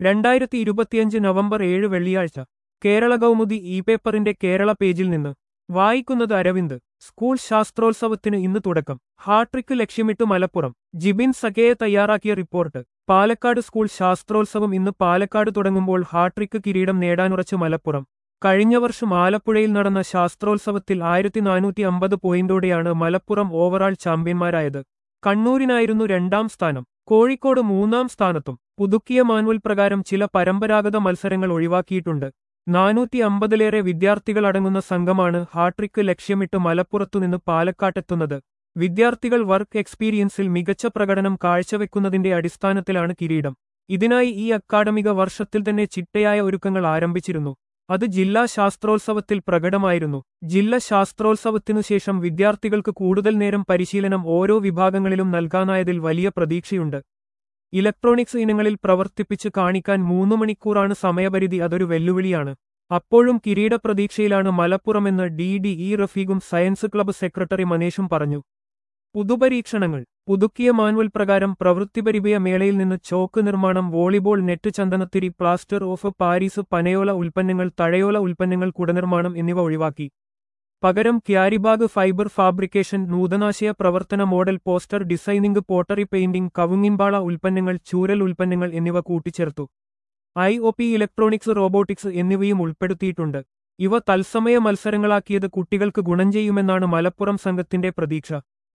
രണ്ടായിരത്തി ഇരുപത്തിയഞ്ച് നവംബർ ഏഴ് വെള്ളിയാഴ്ച കേരള കൗമുദി ഇ പേപ്പറിന്റെ കേരള പേജിൽ നിന്ന് വായിക്കുന്നത് അരവിന്ദ് സ്കൂൾ ശാസ്ത്രോത്സവത്തിന് ഇന്ന് തുടക്കം ഹാട്രിക്ക് ലക്ഷ്യമിട്ട് മലപ്പുറം ജിബിൻ സഖയെ തയ്യാറാക്കിയ റിപ്പോർട്ട് പാലക്കാട് സ്കൂൾ ശാസ്ത്രോത്സവം ഇന്ന് പാലക്കാട് തുടങ്ങുമ്പോൾ ഹാട്രിക്ക് കിരീടം നേടാനുറച്ച് മലപ്പുറം കഴിഞ്ഞ വർഷം ആലപ്പുഴയിൽ നടന്ന ശാസ്ത്രോത്സവത്തിൽ ആയിരത്തി നാനൂറ്റി അമ്പത് പോയിന്റോടെയാണ് മലപ്പുറം ഓവറാൾ ചാമ്പ്യന്മാരായത് കണ്ണൂരിനായിരുന്നു രണ്ടാം സ്ഥാനം കോഴിക്കോട് മൂന്നാം സ്ഥാനത്തും പുതുക്കിയ മാനുവൽ പ്രകാരം ചില പരമ്പരാഗത മത്സരങ്ങൾ ഒഴിവാക്കിയിട്ടുണ്ട് നാനൂറ്റി അമ്പതിലേറെ വിദ്യാർത്ഥികൾ അടങ്ങുന്ന സംഘമാണ് ഹാട്രിക്ക് ലക്ഷ്യമിട്ട് മലപ്പുറത്തുനിന്ന് പാലക്കാട്ടെത്തുന്നത് വിദ്യാർത്ഥികൾ വർക്ക് എക്സ്പീരിയൻസിൽ മികച്ച പ്രകടനം കാഴ്ചവെക്കുന്നതിന്റെ അടിസ്ഥാനത്തിലാണ് കിരീടം ഇതിനായി ഈ അക്കാഡമിക വർഷത്തിൽ തന്നെ ചിട്ടയായ ഒരുക്കങ്ങൾ ആരംഭിച്ചിരുന്നു അത് ജില്ലാ ശാസ്ത്രോത്സവത്തിൽ പ്രകടമായിരുന്നു ജില്ലാ ശാസ്ത്രോത്സവത്തിനു ശേഷം വിദ്യാർത്ഥികൾക്ക് കൂടുതൽ നേരം പരിശീലനം ഓരോ വിഭാഗങ്ങളിലും നൽകാനായതിൽ വലിയ പ്രതീക്ഷയുണ്ട് ഇലക്ട്രോണിക്സ് ഇനങ്ങളിൽ പ്രവർത്തിപ്പിച്ച് കാണിക്കാൻ മൂന്നു മണിക്കൂറാണ് സമയപരിധി അതൊരു വെല്ലുവിളിയാണ് അപ്പോഴും കിരീട പ്രതീക്ഷയിലാണ് മലപ്പുറമെന്ന് ഡി ഡി ഇ റഫീഖും സയൻസ് ക്ലബ്ബ് സെക്രട്ടറി മനേഷും പറഞ്ഞു പുതുപരീക്ഷണങ്ങൾ പുതുക്കിയ മാനുവൽ പ്രകാരം പ്രവൃത്തിപരിചയ മേളയിൽ നിന്ന് ചോക്ക് നിർമ്മാണം വോളിബോൾ നെറ്റ് ചന്ദനത്തിരി പ്ലാസ്റ്റർ ഓഫ് പാരീസ് പനയോല ഉൽപ്പന്നങ്ങൾ തഴയോല ഉൽപ്പന്നങ്ങൾ കുടനിർമ്മാണം എന്നിവ ഒഴിവാക്കി പകരം ക്യാരിബാഗ് ഫൈബർ ഫാബ്രിക്കേഷൻ നൂതനാശയ പ്രവർത്തന model poster designing pottery painting കവുങ്ങിൻപാള ഉൽപ്പന്നങ്ങൾ ചൂരൽ ഉൽപ്പന്നങ്ങൾ എന്നിവ കൂട്ടിച്ചേർത്തു I O P electronics robotics എന്നിവയും ഉൾപ്പെടുത്തിയിട്ടുണ്ട് ഇവ തത്സമയ മത്സരങ്ങളാക്കിയത് കുട്ടികൾക്ക് ഗുണം ചെയ്യുമെന്നാണ് മലപ്പുറം സംഘത്തിന്റെ പ്രതീക്ഷ